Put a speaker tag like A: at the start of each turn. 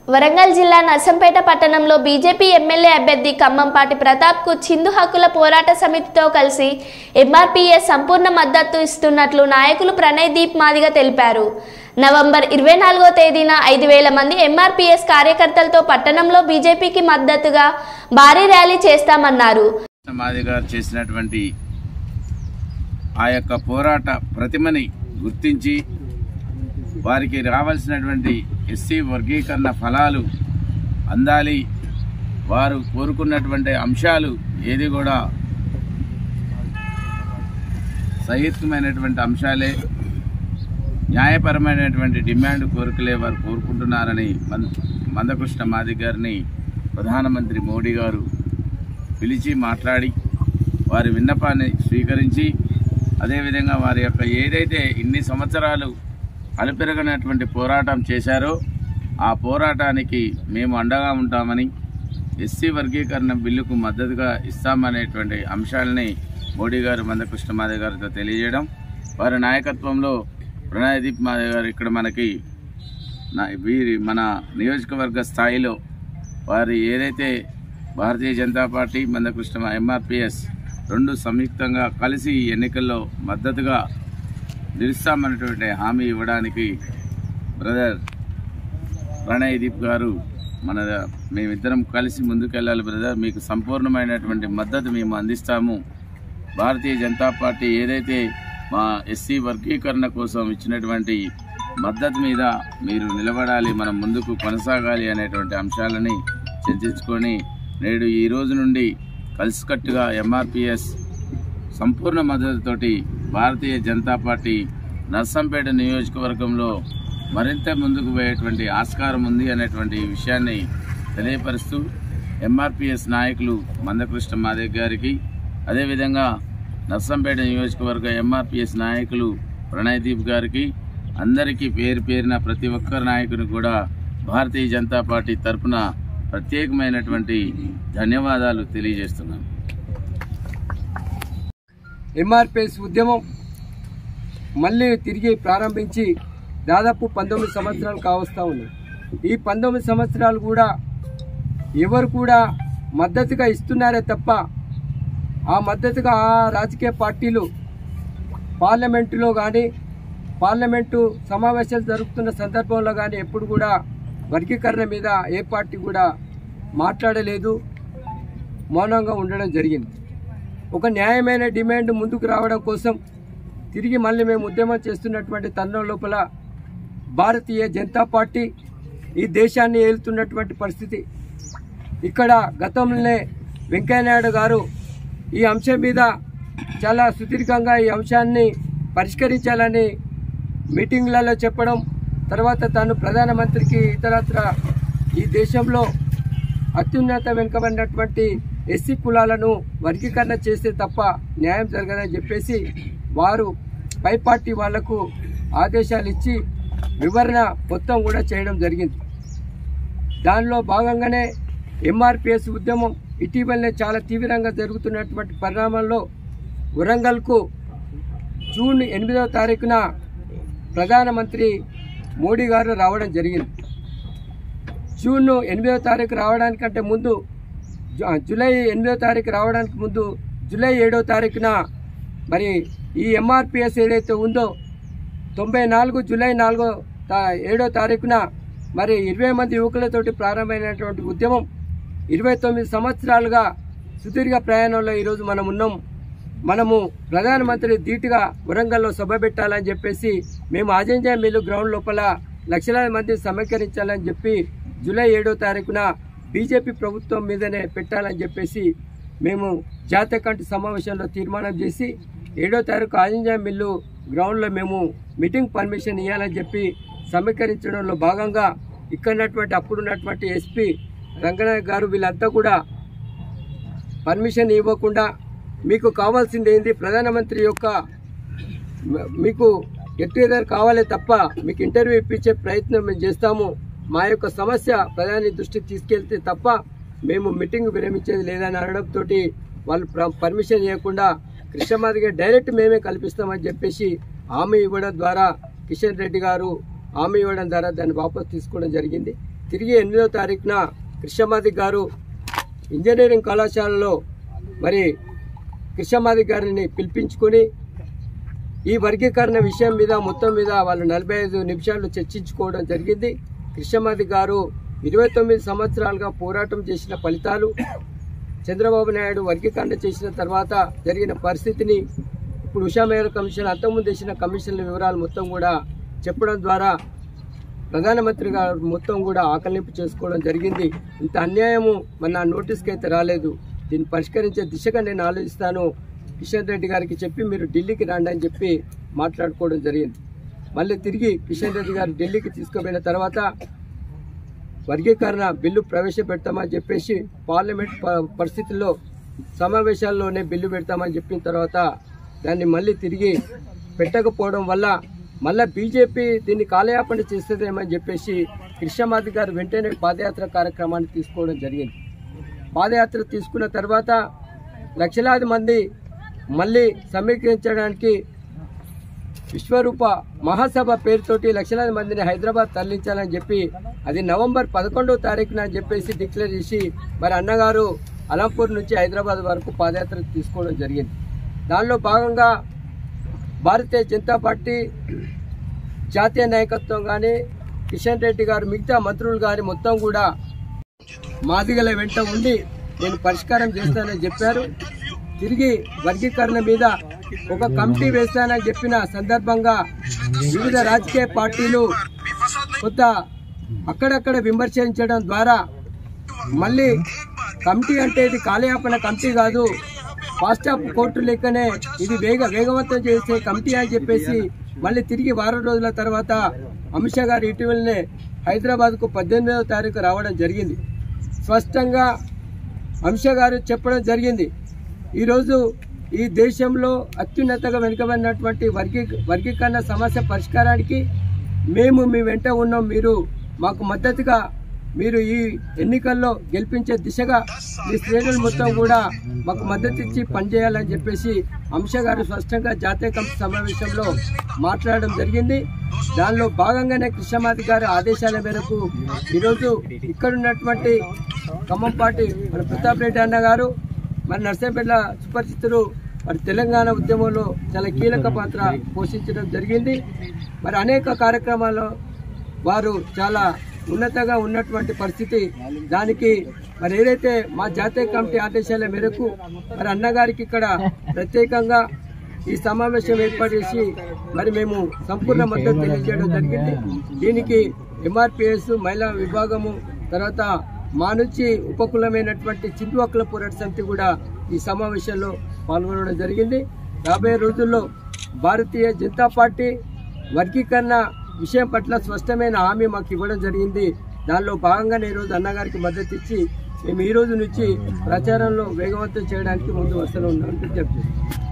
A: వరంగల్ జిల్లా నర్సంపేట పట్టణంలో BJP MLA అభ్యర్థి ఖమ్మంపాటి ప్రతాప్కు చిందు హక్కుల పోరాట సమితితో కలిసి ఎంఆర్పీఎస్ సంపూర్ణ మద్దతు ఇస్తున్నట్లు నాయకులు ప్రణయ్ దీప్ మాదిగ తెలిపారు నవంబర్ ఇరవై నాలుగో తేదీన ఐదు వేల మంది ఎంఆర్పీఎస్ కార్యకర్తలతో పట్టణంలో బీజేపీకి మద్దతుగా భారీ ర్యాలీ చేస్తామన్నారు
B: మాది గారు చేసినటువంటి ఆ యొక్క పోరాట ప్రతిమని గుర్తించి వారికి రావాల్సినటువంటి ఎస్సీ వర్గీకరణ ఫలాలు అందాలి వారు కోరుకున్నటువంటి అంశాలు ఏది కూడా సహితమైనటువంటి అంశాలే న్యాయపరమైనటువంటి డిమాండ్ కోరికలే వారు కోరుకుంటున్నారని మం- మందకృష్ణ మాది గారిని ప్రధానమంత్రి మోడీ గారు పిలిచి మాట్లాడి వారి విన్నపాన్ని స్వీకరించి అదేవిధంగా వారి యొక్క ఏదైతే ఇన్ని సంవత్సరాలు అలుపెరగనటువంటి పోరాటం చేశారో ఆ పోరాటానికి మేము అండగా ఉంటామని ఎస్సీ వర్గీకరణ బిల్లుకు మద్దతుగా ఇస్తామనేటువంటి అంశాలని మోడీ గారు మందకృష్ణ మాధవ్ గారితో తెలియజేయడం వారి నాయకత్వంలో ప్రణయదీప్ మాధవ్ గారు ఇక్కడ మనకి నా- వీరి మన నియోజకవర్గ స్థాయిలో వారు ఏదైతే భారతీయ జనతా పార్టీ మందకృష్ణ ఎంఆర్పిఎస్ రెండు సంయుక్తంగా కలిసి ఈ ఎన్నికల్లో మద్దతుగా నిలుస్తామన్నటువంటి హామీ ఇవ్వడానికి బ్రదర్ ప్రణయ్ దీప్ గారు మన మేమిద్దరం కలిసి ముందుకెళ్ళాలి బ్రదర్ మీకు సంపూర్ణమైనటువంటి మద్దతు మేము అందిస్తాము భారతీయ జనతా పార్టీ ఏదైతే మా ఎస్సీ వర్గీకరణ కోసం ఇచ్చినటువంటి మద్దతు మీద మీరు నిలబడాలి మనం ముందుకు కొనసాగాలి అనేటువంటి అంశాలని చర్చించుకొని నేడు ఈ రోజు నుండి కలిసికట్టుగా ఎంఆర్పిఎస్ సంపూర్ణ మద్దతుతోటి భారతీయ జనతా పార్టీ నర్సంపేట నియోజకవర్గంలో మరింత ముందుకు పోయేటువంటి ఆస్కారం ఉంది అనేటువంటి విషయాన్ని తెలియపరుస్తూ ఎంఆర్పిఎస్ నాయకులు మందకృష్ణ మాదేవ్ గారికి అదేవిధంగా నర్సంపేట నియోజకవర్గ ఎంఆర్పిఎస్ నాయకులు ప్రణయదీప్ గారికి అందరికీ పేరు పేరిన ప్రతి ఒక్కరి నాయకుని కూడా భారతీయ జనతా పార్టీ తరపున ప్రత్యేకమైనటువంటి ధన్యవాదాలు తెలియజేస్తున్నాను
C: ఎంఆర్పిఎస్ ఉద్యమం మళ్ళీ తిరిగి ప్రారంభించి దాదాపు పంతొమ్మిది సంవత్సరాలు కావస్తూ ఉన్నాయి ఈ పంతొమ్మిది సంవత్సరాలు కూడా ఎవరు కూడా మద్దతుగా ఇస్తున్నారే తప్ప ఆ మద్దతుగా ఆ రాజకీయ పార్టీలు పార్లమెంటులో కానీ పార్లమెంటు సమావేశాలు జరుగుతున్న సందర్భంలో కానీ ఎప్పుడు కూడా వర్గీకరణ మీద ఏ పార్టీ కూడా మాట్లాడలేదు మౌనంగా ఉండడం జరిగింది ఒక న్యాయమైన డిమాండ్ ముందుకు రావడం కోసం తిరిగి మళ్ళీ మేము ఉద్యమం చేస్తున్నటువంటి తరుణం లోపల భారతీయ జనతా పార్టీ ఈ దేశాన్ని ఏలుతున్నటువంటి పరిస్థితి ఇక్కడ గతంలోనే వెంకయ్యనాయుడు గారు ఈ అంశం మీద చాలా సుదీర్ఘంగా ఈ అంశాన్ని పరిష్కరించాలని మీటింగ్లలో చెప్పడం తర్వాత తాను ప్రధానమంత్రికి ఇతరత్ర ఈ దేశంలో అత్యున్నత వెనుకబడినటువంటి ఎస్సీ కులాలను వర్గీకరణ చేస్తే తప్ప న్యాయం జరగదని చెప్పేసి వారు పై పార్టీ వాళ్లకు ఆదేశాలు ఇచ్చి వివరణ మొత్తం కూడా చేయడం జరిగింది దానిలో భాగంగానే ఎంఆర్పిఎస్ ఉద్యమం ఇటీవలనే చాలా తీవ్రంగా జరుగుతున్నటువంటి పరిణామాల్లో వరంగల్కు జూన్ ఎనిమిదవ తారీఖున ప్రధానమంత్రి మోడీ గారు రావడం జరిగింది జూన్ ఎనిమిదవ తారీఖు రావడానికంటే ముందు జు- జూలై ఎనిమిదవ తారీఖు రావడానికి ముందు జూలై ఏడవ తారీఖున మరి ఈ ఎంఆర్పిఎస్ ఏదైతే ఉందో తొంభై నాలుగు జూలై నాలుగో తా ఏడో తారీఖున మరి ఇరవై మంది యువకులతోటి ప్రారంభమైనటువంటి ఉద్యమం ఇరవై తొమ్మిది సంవత్సరాలుగా సుదీర్ఘ ప్రయాణంలో ఈరోజు మనం ఉన్నాం మనము ప్రధానమంత్రి ధీటుగా వరంగల్లో సభ పెట్టాలని చెప్పేసి మేము ఆజంజా మిల్లు గ్రౌండ్ లోపల లక్షలాది మంది సమీకరించాలని చెప్పి జూలై ఏడో తారీఖున బీజేపీ ప్రభుత్వం మీదనే పెట్టాలని చెప్పేసి మేము జాతీయ కమిటీ సమావేశంలో తీర్మానం చేసి ఏడో తారీఖు ఆంజనేయ మిల్లు గ్రౌండ్లో మేము మీటింగ్ పర్మిషన్ ఇవ్వాలని చెప్పి సమీకరించడంలో భాగంగా ఇక్కడ ఉన్నటువంటి అప్పుడున్నటువంటి ఎస్పీ రంగనాయక్ గారు వీళ్ళంతా కూడా పర్మిషన్ ఇవ్వకుండా మీకు కావాల్సింది ఏంది ప్రధానమంత్రి యొక్క మ- మీకు గెట్ టుగెదర్ కావాలే తప్ప మీకు ఇంటర్వ్యూ ఇప్పించే ప్రయత్నం మేము చేస్తాము మా యొక్క సమస్య ప్రధాని దృష్టికి తీసుకెళ్తే తప్ప మేము మీటింగ్ విరమించేది లేదని అనడంతో వాళ్ళు ప్ర- పర్మిషన్ ఇవ్వకుండా కృష్ణమాదిగా డైరెక్ట్ మేమే కల్పిస్తామని చెప్పేసి హామీ ఇవ్వడం ద్వారా కిషన్ రెడ్డి గారు హామీ ఇవ్వడం ద్వారా దాన్ని వాపసు తీసుకోవడం జరిగింది తిరిగి ఎనిమిదో తారీఖున కృష్ణమాది గారు ఇంజనీరింగ్ కళాశాలలో మరి కృష్ణమాది గారిని పిలిపించుకొని ఈ వర్గీకరణ విషయం మీద మొత్తం మీద వాళ్ళు నలభై ఐదు నిమిషాలు చర్చించుకోవడం జరిగింది కృష్ణమాది గారు ఇరవై తొమ్మిది సంవత్సరాలుగా పోరాటం చేసిన ఫలితాలు చంద్రబాబు నాయుడు వర్గీకరణ చేసిన తర్వాత జరిగిన పరిస్థితిని ఇప్పుడు ఉషా మేయర్ కమిషన్ అంతకుముందు చేసిన కమిషన్ల వివరాలు మొత్తం కూడా చెప్పడం ద్వారా ప్రధానమంత్రి గారు మొత్తం కూడా ఆకలింపు చేసుకోవడం జరిగింది ఇంత అన్యాయము మన నా నోటీస్కి అయితే రాలేదు దీన్ని పరిష్కరించే దిశగా నేను ఆలోచిస్తాను కిషన్ రెడ్డి గారికి చెప్పి మీరు ఢిల్లీకి రండి అని చెప్పి మాట్లాడుకోవడం జరిగింది మళ్ళీ తిరిగి కిషన్ రెడ్డి గారు ఢిల్లీకి తీసుకుపోయిన తర్వాత వర్గీకరణ బిల్లు ప్రవేశపెడతామని చెప్పేసి పార్లమెంట్ ప- పరిస్థితుల్లో సమావేశాల్లోనే బిల్లు పెడతామని చెప్పిన తర్వాత దాన్ని మళ్ళీ తిరిగి పెట్టకపోవడం వల్ల మళ్ళీ బీజేపీ దీన్ని కాలయాపన చేస్తుందేమని చెప్పేసి కృష్ణమాది గారు వెంటనే పాదయాత్ర కార్యక్రమాన్ని తీసుకోవడం జరిగింది పాదయాత్ర తీసుకున్న తర్వాత లక్షలాది మంది మళ్ళీ సమీకరించడానికి విశ్వరూప మహాసభ పేరుతోటి లక్షలాది మందిని హైదరాబాద్ తరలించాలని చెప్పి అది నవంబర్ పదకొండవ తారీఖున అని చెప్పేసి డిక్లేర్ చేసి మరి అన్నగారు అలంపూర్ నుంచి హైదరాబాద్ వరకు పాదయాత్ర తీసుకోవడం జరిగింది దానిలో భాగంగా భారతీయ జనతా పార్టీ జాతీయ నాయకత్వం కానీ కిషన్ రెడ్డి గారు మిగతా మంత్రులు కానీ మొత్తం కూడా మాదిగల వెంట ఉండి నేను పరిష్కారం చేస్తానని చెప్పారు తిరిగి వర్గీకరణ మీద ఒక కమిటీ వేస్తానని చెప్పిన సందర్భంగా వివిధ రాజకీయ పార్టీలు కొంత అక్కడక్కడ విమర్శించడం ద్వారా మళ్ళీ కమిటీ అంటే ఇది కాలయాపన కమిటీ కాదు ఫాస్ట్ ఆఫ్ కోర్టు లెక్కనే ఇది వేగ వేగవంతం చేసే కమిటీ అని చెప్పేసి మళ్ళీ తిరిగి వారం రోజుల తర్వాత అమిత్ షా గారు ఇటీవలనే హైదరాబాద్కు పద్దెనిమిదవ తారీఖు రావడం జరిగింది స్పష్టంగా అమిత్ షా గారు చెప్పడం జరిగింది ఈరోజు ఈ దేశంలో అత్యున్నతగా వెనుకబడినటువంటి వర్గీ వర్గీకరణ సమస్య పరిష్కారానికి మేము మీ వెంట ఉన్నాం మీరు మాకు మద్దతుగా మీరు ఈ ఎన్నికల్లో గెలిపించే దిశగా మీ శ్రేణులు మొత్తం కూడా మాకు మద్దతు ఇచ్చి పనిచేయాలని చెప్పేసి అంశ గారు స్పష్టంగా జాతీయ కమిటీ సమావేశంలో మాట్లాడడం జరిగింది దానిలో భాగంగానే కృష్ణమాతి గారి ఆదేశాల మేరకు ఈరోజు ఇక్కడ ఉన్నటువంటి ఖమ్మం పార్టీ మన ప్రతాప్ రెడ్డి అన్న గారు మరి నర్సంపేట సుపరిచితులు మరి తెలంగాణ ఉద్యమంలో చాలా కీలక పాత్ర పోషించడం జరిగింది మరి అనేక కార్యక్రమాల్లో వారు చాలా ఉన్నతంగా ఉన్నటువంటి పరిస్థితి దానికి మరి ఏదైతే మా జాతీయ కమిటీ ఆదేశాల మేరకు మరి అన్నగారికి ఇక్కడ ప్రత్యేకంగా ఈ సమావేశం ఏర్పాటు చేసి మరి మేము సంపూర్ణ మద్దతు తెలియజేయడం జరిగింది దీనికి ఎంఆర్పిఎస్ మహిళా విభాగము తర్వాత మా నుంచి ఉపకులమైనటువంటి చిందు హక్కుల పోరాట సమితి కూడా ఈ సమావేశంలో పాల్గొనడం జరిగింది రాబోయే రోజుల్లో భారతీయ జనతా పార్టీ వర్గీకరణ విషయం పట్ల స్పష్టమైన హామీ మాకు ఇవ్వడం జరిగింది దానిలో భాగంగానే ఈరోజు అన్నగారికి మద్దతు ఇచ్చి మేము ఈ రోజు నుంచి ప్రచారంలో వేగవంతం చేయడానికి ముందు వస్తూ ఉన్నామని విజ్ఞప్తి చేస్తున్నాం